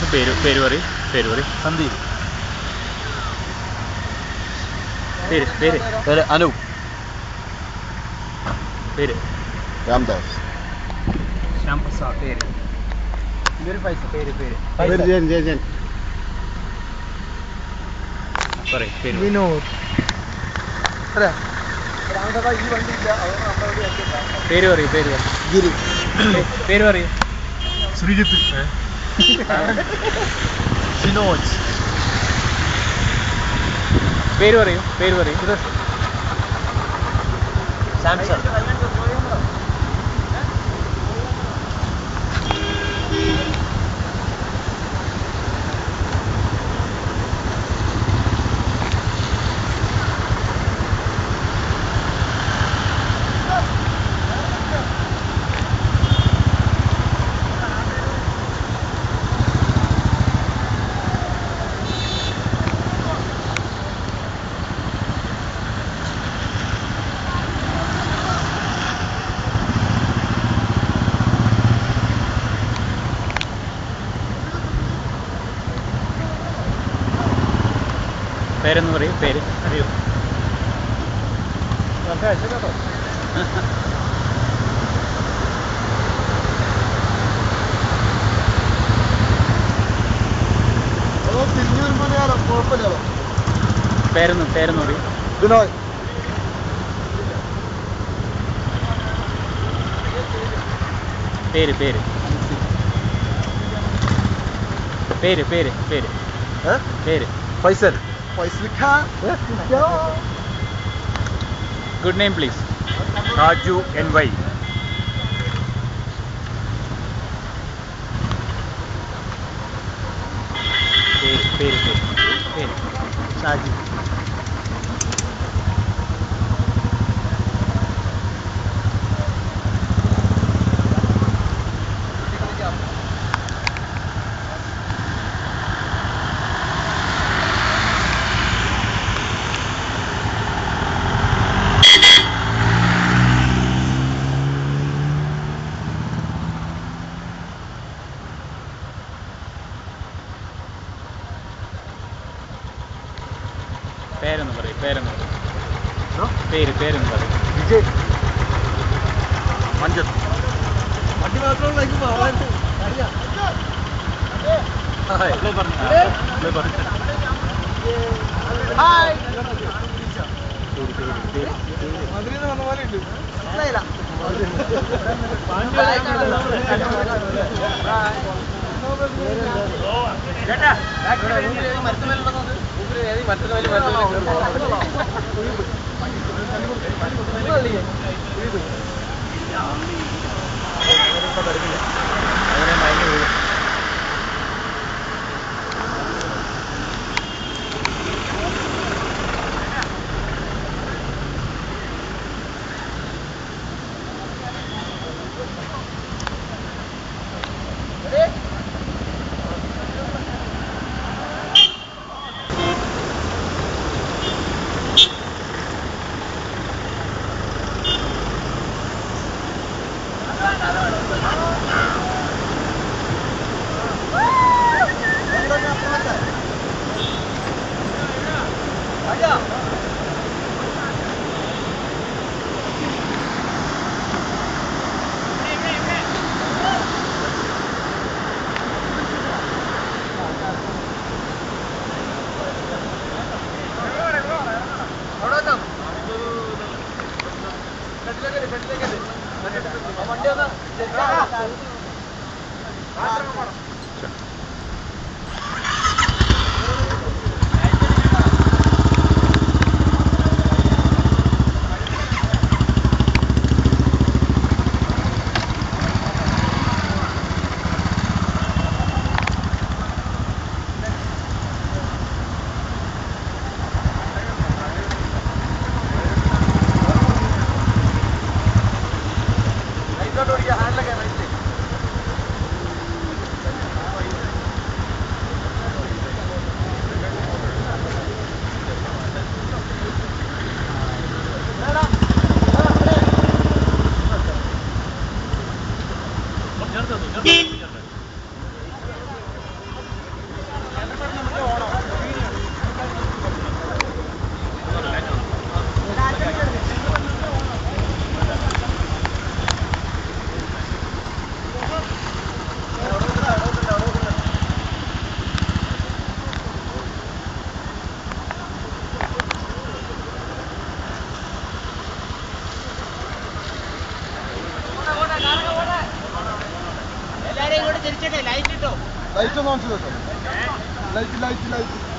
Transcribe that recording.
പേര് പേര് പറയും പേര് പറയും സന്ദീപ് പേര് പേര് പേര് അനൂപ് പേര് രാംദാസ് ശ്യാം പ്രസാദ് പേര് പേര് പൈസ പേര് പേര് പേര് ജയൻ ജയൻ ജയൻ പറയും പേര് പറയ്. വിനോദ് പേര് പറയൂ പേര് പറയൂ ഗിരി പേര് പറയൂ ശ്രീജിത്ത് ഷിനോജ് പേര് പറയൂ പേര് പറയൂ സാംസൺ പേരെന്ന് പറയൂ പേര് അറിയോ തിരിഞ്ഞു വരുമ്പോൾ കുഴപ്പമില്ലല്ലോ പേരെന്ന് പേരെന്ന് പറയൂ ബിനോയ് പേര് പേര് പേര് പേര് പേര് പേര് Faisal Faisal Khan good name please Raju N Y പേര് പേര് പേര് പേര് ഷാജി പേരെന്ന് പറയൂ പേരെന്ന് പറയൂ പേര് പേരെന്ന് പറയൂ വിജയ് മഞ്ചത്ത് വണ്ടി മാത്രമുള്ള അറിയാം ഹായ് മധുരന്ന് വന്ന പോലെ ഉണ്ട് മനസ്സിലായില്ല അങ്ങനെ മയങ്ങി വീഴും തിരിച്ചട്ടെ ലൈറ്റ് ഇട്ടോ ലൈറ്റ് ഒന്ന് ഓൺ ചെയ്തോ ലൈറ്റ് ലൈറ്റ് ലൈറ്റ്